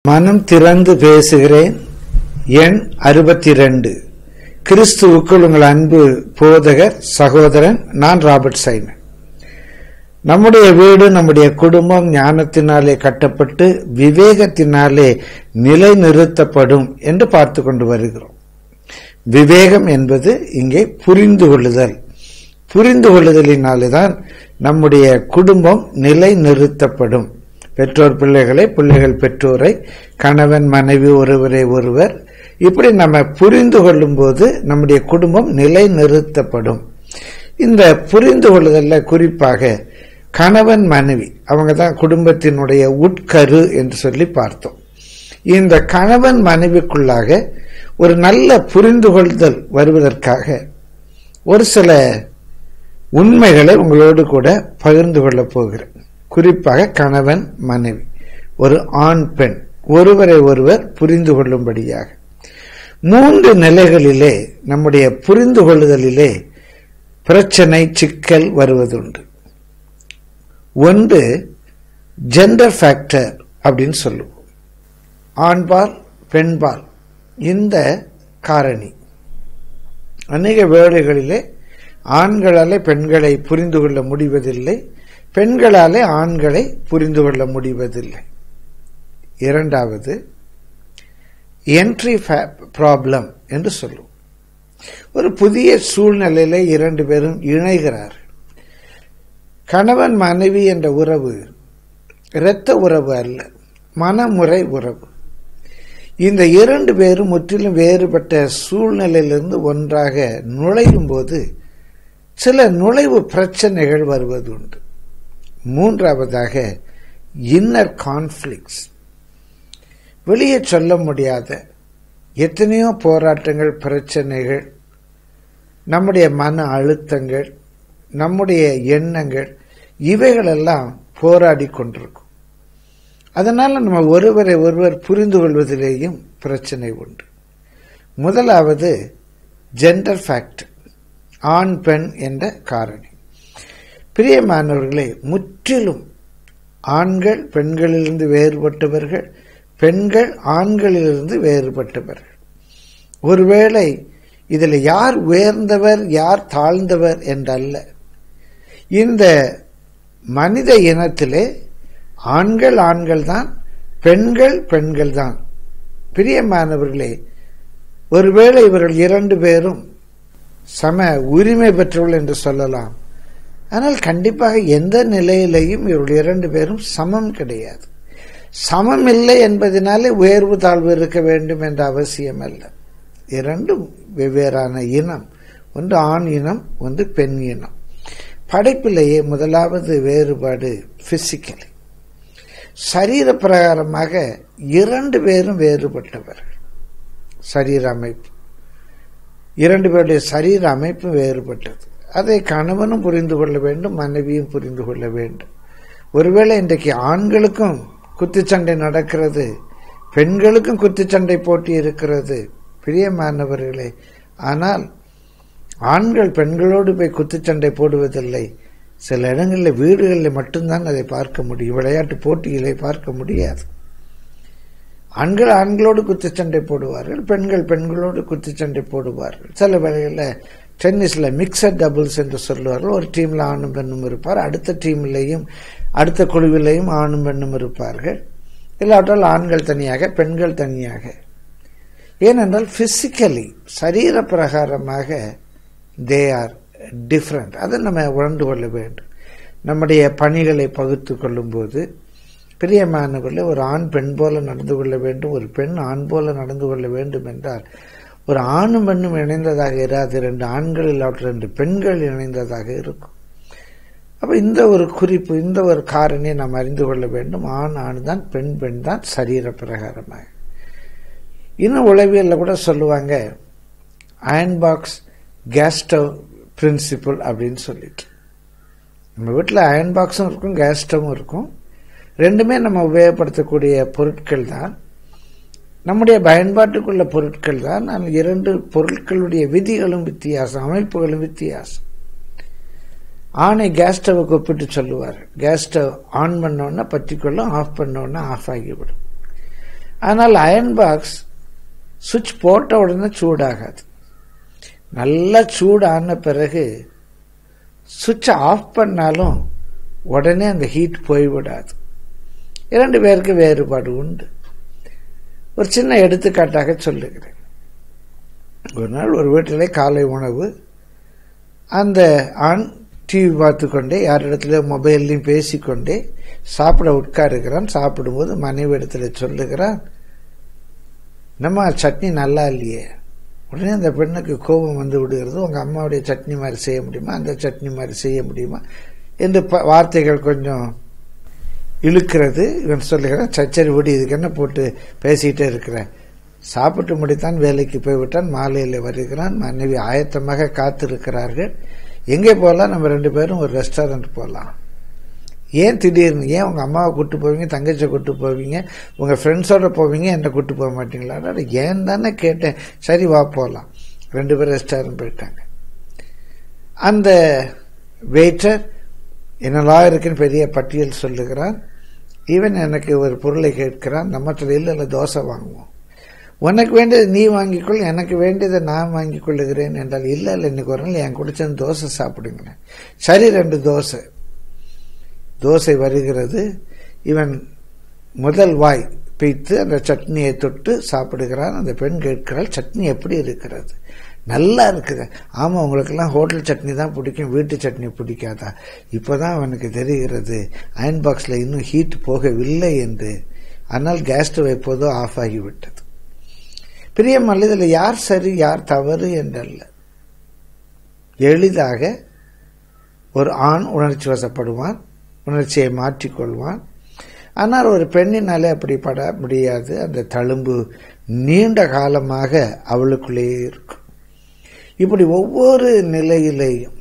மனம் திறந்து பேசுகிறேன் எண் அறுபத்தி ரெண்டு கிறிஸ்துவுக்குள் உங்கள் அன்பு போதகர் சகோதரன் நான் ராபர்ட் சைமன் நம்முடைய வீடு நம்முடைய குடும்பம் ஞானத்தினாலே கட்டப்பட்டு விவேகத்தினாலே நிலைநிறுத்தப்படும் என்று பார்த்து கொண்டு வருகிறோம் விவேகம் என்பது இங்கே புரிந்து கொள்ளுதல் புரிந்து கொள்ளுதலினால்தான் நம்முடைய குடும்பம் நிலைநிறுத்தப்படும் பெற்றோர் பிள்ளைகளை பிள்ளைகள் பெற்றோரை கணவன் மனைவி ஒருவரை ஒருவர் இப்படி நம்ம புரிந்து கொள்ளும் போது நம்முடைய குடும்பம் நிலைநிறுத்தப்படும் இந்த புரிந்து கொள்ளுதல்ல குறிப்பாக கணவன் மனைவி அவங்க தான் குடும்பத்தினுடைய உட்கரு என்று சொல்லி பார்த்தோம் இந்த கணவன் மனைவிக்குள்ளாக ஒரு நல்ல புரிந்து கொள்ளுதல் வருவதற்காக ஒரு சில உண்மைகளை உங்களோடு கூட பகிர்ந்து கொள்ளப் போகிறேன் குறிப்பாக கணவன் மனைவி ஒரு ஆண் பெண் ஒருவரை ஒருவர் புரிந்து கொள்ளும்படியாக மூன்று நிலைகளிலே நம்முடைய புரிந்து கொள்ளுதலிலே பிரச்சனை சிக்கல் வருவதுண்டு ஒன்று ஜெண்டர் ஃபேக்டர் அப்படின்னு சொல்லுவோம் ஆண்பால் பெண்பால் இந்த காரணி அநேக வேளைகளிலே ஆண்களாலே பெண்களை புரிந்து கொள்ள முடிவதில்லை பெண்களாலே ஆண்களை புரிந்து கொள்ள முடிவதில்லை இரண்டாவது என்ட்ரி ப்ராப்ளம் என்று சொல்லுவோம் ஒரு புதிய சூழ்நிலையில இரண்டு பேரும் இணைகிறார் கணவன் மனைவி என்ற உறவு இரத்த உறவு அல்ல மனமுறை உறவு இந்த இரண்டு பேரும் முற்றிலும் வேறுபட்ட சூழ்நிலையிலிருந்து ஒன்றாக நுழையும் போது சில நுழைவு பிரச்சனைகள் வருவதுண்டு மூன்றாவதாக இன்னர் கான்ஃபிளிக்ஸ் வெளியே சொல்ல முடியாத எத்தனையோ போராட்டங்கள் பிரச்சனைகள் நம்முடைய மன அழுத்தங்கள் நம்முடைய எண்ணங்கள் இவைகளெல்லாம் போராடி கொண்டிருக்கும் அதனால நம்ம ஒருவரை ஒருவர் புரிந்து கொள்வதிலேயும் பிரச்சனை உண்டு முதலாவது ஜெண்டர் ஃபேக்ட் ஆண் பெண் என்ற காரணி பிரியமானவர்களே முற்றிலும் ஆண்கள் பெண்களிலிருந்து வேறுபட்டவர்கள் பெண்கள் ஆண்களிலிருந்து வேறுபட்டவர்கள் ஒருவேளை இதில் யார் உயர்ந்தவர் யார் தாழ்ந்தவர் என்றல்ல இந்த மனித இனத்திலே ஆண்கள் ஆண்கள் தான் பெண்கள் பெண்கள் தான் பிரியமானவர்களே ஒருவேளை இவர்கள் இரண்டு பேரும் சம உரிமை பெற்றவர்கள் என்று சொல்லலாம் ஆனால் கண்டிப்பாக எந்த நிலையிலையும் இவர்கள் இரண்டு பேரும் சமம் கிடையாது சமம் இல்லை என்பதனாலே உயர்வு தாழ்வு இருக்க வேண்டும் என்ற அவசியம் அல்ல இரண்டும் வெவ்வேறான இனம் ஒன்று ஆண் இனம் ஒன்று பெண் இனம் படைப்பிலேயே முதலாவது வேறுபாடு பிசிக்கலி சரீர பிரகாரமாக இரண்டு பேரும் வேறுபட்டவர்கள் சரீர அமைப்பு இரண்டு பேருடைய சரீர அமைப்பு வேறுபட்டது அதை கணவனும் புரிந்து கொள்ள வேண்டும் மனைவியும் புரிந்து கொள்ள வேண்டும் ஒருவேளை இன்றைக்கு ஆண்களுக்கும் குத்துச்சண்டை நடக்கிறது பெண்களுக்கும் குத்துச்சண்டை போட்டி இருக்கிறது பிரியமானவர்களே ஆனால் ஆண்கள் பெண்களோடு போய் குத்துச்சண்டை போடுவதில்லை சில இடங்களில் வீடுகளில் மட்டும்தான் அதை பார்க்க முடியும் விளையாட்டு போட்டிகளை பார்க்க முடியாது ஆண்கள் ஆண்களோடு குத்துச்சண்டை போடுவார்கள் பெண்கள் பெண்களோடு குத்துச்சண்டை போடுவார்கள் சில வேளைகளில் டென்னிஸில் மிக்சட் டபுள்ஸ் என்று சொல்லுவார்கள் ஒரு டீமில் ஆணும் பெண்ணும் இருப்பார் அடுத்த டீம்லேயும் அடுத்த குழுவிலையும் ஆணும் பெண்ணும் இருப்பார்கள் இல்லாவிட்டால் ஆண்கள் தனியாக பெண்கள் தனியாக ஏனென்றால் பிசிக்கலி சரீர பிரகாரமாக தே ஆர் டிஃப்ரெண்ட் அதை நம்ம உணர்ந்து கொள்ள வேண்டும் நம்முடைய பணிகளை பகுத்து கொள்ளும்போது பிரியமானவர்கள் ஒரு ஆண் பெண் போல நடந்து கொள்ள வேண்டும் ஒரு பெண் ஆண் போல நடந்து கொள்ள வேண்டும் என்றால் ஒரு ஆணும் பெண்ணும் இணைந்ததாக இராது ரெண்டு ஆண்கள் இல்லாவிட்ட ரெண்டு பெண்கள் இணைந்ததாக இருக்கும் அப்ப இந்த ஒரு குறிப்பு இந்த ஒரு காரணியை நாம் அறிந்து கொள்ள வேண்டும் ஆண் ஆண் தான் பெண் பெண் தான் சரீர பிரகாரமாக இன்னும் உளவியலில் கூட சொல்லுவாங்க iron box gas stove principle அப்படின்னு சொல்லிட்டு நம்ம வீட்டில் அயன் பாக்ஸும் இருக்கும் கேஸ் ஸ்டவும் இருக்கும் ரெண்டுமே நம்ம உபயோகப்படுத்தக்கூடிய பொருட்கள் தான் நம்முடைய பயன்பாட்டுக்குள்ள பொருட்கள் தான் ஆனால் இரண்டு பொருட்களுடைய விதிகளும் வித்தியாசம் அமைப்புகளும் வித்தியாசம் ஆணை கேஸ் ஸ்டவ்வுக்கு ஒப்பிட்டு சொல்லுவார் கேஸ் ஸ்டவ் ஆன் பண்ணோன்னா பற்றிக்கொள்ளும் ஆஃப் பண்ணோன்னா ஆஃப் ஆகிவிடும் ஆனால் அயன் பாக்ஸ் சுவிட்ச் போட்ட உடனே சூடாகாது நல்லா சூடான பிறகு சுவிட்சை ஆஃப் பண்ணாலும் உடனே அந்த ஹீட் போய்விடாது இரண்டு பேருக்கு வேறுபாடு உண்டு ஒரு சின்ன எடுத்துக்காட்டாக சொல்லுகிறேன் ஒரு நாள் ஒரு வீட்டிலே காலை உணவு அந்த ஆண் டிவி பார்த்து கொண்டே யாரிடத்துல மொபைல்லையும் பேசிக்கொண்டே சாப்பிட உட்காருகிறான் சாப்பிடும்போது மனைவி இடத்துல சொல்லுகிறான் நம்ம சட்னி நல்லா இல்லையே உடனே அந்த பெண்ணுக்கு கோபம் வந்து விடுகிறது உங்கள் அம்மாவுடைய சட்னி மாதிரி செய்ய முடியுமா அந்த சட்னி மாதிரி செய்ய முடியுமா என்று வார்த்தைகள் கொஞ்சம் இழுக்கிறது இவன் சொல்லுகிறான் சச்சரி விடி இதுக்கு என்ன போட்டு பேசிக்கிட்டே இருக்கிறேன் சாப்பிட்டு முடித்தான் வேலைக்கு போய்விட்டான் மாலையில் வருகிறான் மனைவி ஆயத்தமாக காத்திருக்கிறார்கள் எங்கே போகலாம் நம்ம ரெண்டு பேரும் ஒரு ரெஸ்டாரண்ட் போகலாம் ஏன் திடீர்னு ஏன் உங்கள் அம்மாவை கூட்டு போவீங்க தங்கச்சியை கூட்டு போவீங்க உங்கள் ஃப்ரெண்ட்ஸோட போவீங்க என்னை கூட்டு போக மாட்டீங்களா ஏன் தானே கேட்டேன் சரி வா போகலாம் ரெண்டு பேரும் ரெஸ்டாரண்ட் போயிட்டாங்க அந்த வெயிட்டர் என்னெல்லாம் இருக்குன்னு பெரிய பட்டியல் சொல்லுகிறான் ஈவன் எனக்கு ஒரு பொருளை கேட்கிறான் நம்ம இல்லை இல்லை தோசை வாங்குவோம் உனக்கு வேண்டியது நீ வாங்கிக்கொள் எனக்கு வேண்டியதை நான் வாங்கிக் கொள்ளுகிறேன் என்றால் இல்லை இல்லை இன்னைக்கு ஒரு நாள் என் குடிச்சது தோசை சாப்பிடுங்களேன் சரி ரெண்டு தோசை தோசை வருகிறது இவன் முதல் வாய் பிய்த்து அந்த சட்னியை தொட்டு சாப்பிடுகிறான் அந்த பெண் கேட்கிறாள் சட்னி எப்படி இருக்கிறது நல்லா இருக்குது ஆமாம் உங்களுக்கெல்லாம் ஹோட்டல் சட்னி தான் பிடிக்கும் வீட்டு சட்னி பிடிக்காதா இப்போதான் அவனுக்கு தெரிகிறது அயன் பாக்ஸில் இன்னும் ஹீட் போகவில்லை என்று ஆனால் கேஸ் ஸ்டவ் எப்போதோ ஆஃப் ஆகிவிட்டது பிரியமல்ல இதில் யார் சரி யார் தவறு என்றல்ல எளிதாக ஒரு ஆண் உணர்ச்சி வசப்படுவான் உணர்ச்சியை மாற்றிக்கொள்வான் ஆனால் ஒரு பெண்ணினாலே அப்படி பட முடியாது அந்த தழும்பு நீண்ட காலமாக அவளுக்குள்ளேயே இருக்கும் இப்படி ஒவ்வொரு நிலையிலேயும்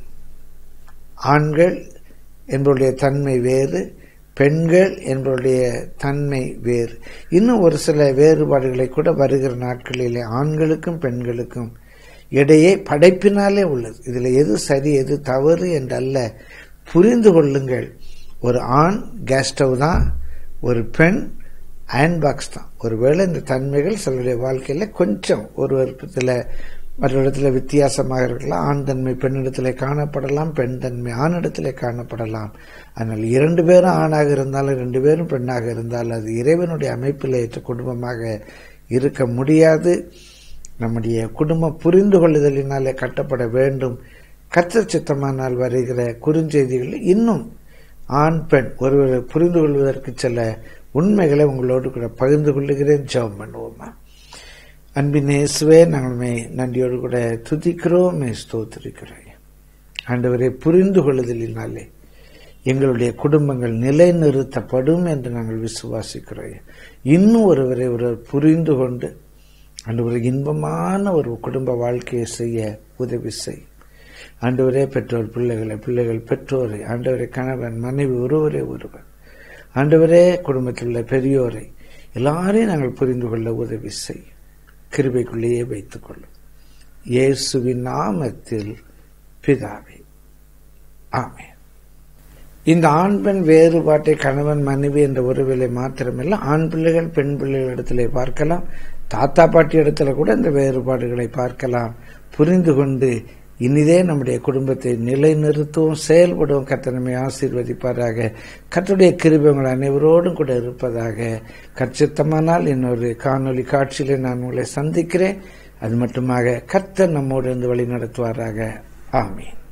ஆண்கள் என்பவருடைய தன்மை வேறு பெண்கள் என்பவருடைய தன்மை வேறு இன்னும் ஒரு சில வேறுபாடுகளை கூட வருகிற நாட்களிலே ஆண்களுக்கும் பெண்களுக்கும் இடையே படைப்பினாலே உள்ளது இதில் எது சரி எது தவறு என்றல்ல புரிந்து கொள்ளுங்கள் ஒரு ஆண் கேஸ் ஸ்டவ் தான் ஒரு பெண் அயன் பாக்ஸ் தான் ஒருவேளை இந்த தன்மைகள் சிலருடைய வாழ்க்கையில் கொஞ்சம் ஒரு விதத்தில் மற்ற இடத்துல வித்தியாசமாக இருக்கலாம் ஆண் தன்மை பெண்ணிடத்தில் காணப்படலாம் பெண் தன்மை ஆணிடத்தில் காணப்படலாம் ஆனால் இரண்டு பேரும் ஆணாக இருந்தாலும் ரெண்டு பேரும் பெண்ணாக இருந்தாலும் அது இறைவனுடைய அமைப்பில் ஏற்ற குடும்பமாக இருக்க முடியாது நம்முடைய குடும்பம் புரிந்து கொள்ளுதலினாலே கட்டப்பட வேண்டும் கற்ற சித்தமானால் வருகிற குறுஞ்செய்திகள் இன்னும் ஆண் பெண் ஒருவரை புரிந்து கொள்வதற்கு சில உண்மைகளை உங்களோடு கூட பகிர்ந்து கொள்ளுகிறேன் ஜெபம் பண்ணுவோமா அன்பின் இயேசுவே நாங்கள் நன்றியோடு கூட துதிக்கிறோம் ஸ்தோத்திருக்கிறோம் ஆண்டவரை புரிந்து கொள்ளுதலினாலே எங்களுடைய குடும்பங்கள் நிலைநிறுத்தப்படும் என்று நாங்கள் விசுவாசிக்கிறோம் இன்னும் ஒருவரை ஒருவர் புரிந்து கொண்டு ஆண்டவரை இன்பமான ஒரு குடும்ப வாழ்க்கையை செய்ய உதவி செய் ஆண்டவரே பெற்றோர் பிள்ளைகளை பிள்ளைகள் பெற்றோரை ஆண்டவரை கணவன் மனைவி ஒருவரே ஒருவர் ஆண்டவரே குடும்பத்தில் உள்ள பெரியோரை எல்லாரையும் நாங்கள் புரிந்து கொள்ள உதவி செய் கிருபைக்குள்ளேயே வைத்துக் கொள்ளும் இயேசுவின் நாமத்தில் பிதாவே ஆமே இந்த ஆண் பெண் வேறுபாட்டை கணவன் மனைவி என்ற உறவிலை மாத்திரமல்ல ஆண் பிள்ளைகள் பெண் பிள்ளைகள் இடத்திலே பார்க்கலாம் தாத்தா பாட்டி இடத்துல கூட இந்த வேறுபாடுகளை பார்க்கலாம் புரிந்து கொண்டு இனிதே நம்முடைய குடும்பத்தை நிலைநிறுத்தவும் செயல்படவும் கத்தனமை ஆசீர்வதிப்பாராக கத்துடைய கிருபங்கள் அனைவரோடும் கூட இருப்பதாக கச்சித்தமானால் இன்னொரு காணொலி காட்சியிலே நான் உங்களை சந்திக்கிறேன் அது மட்டுமாக கர்த்தர் நம்மோடு இருந்து வழி நடத்துவாராக ஆமீன்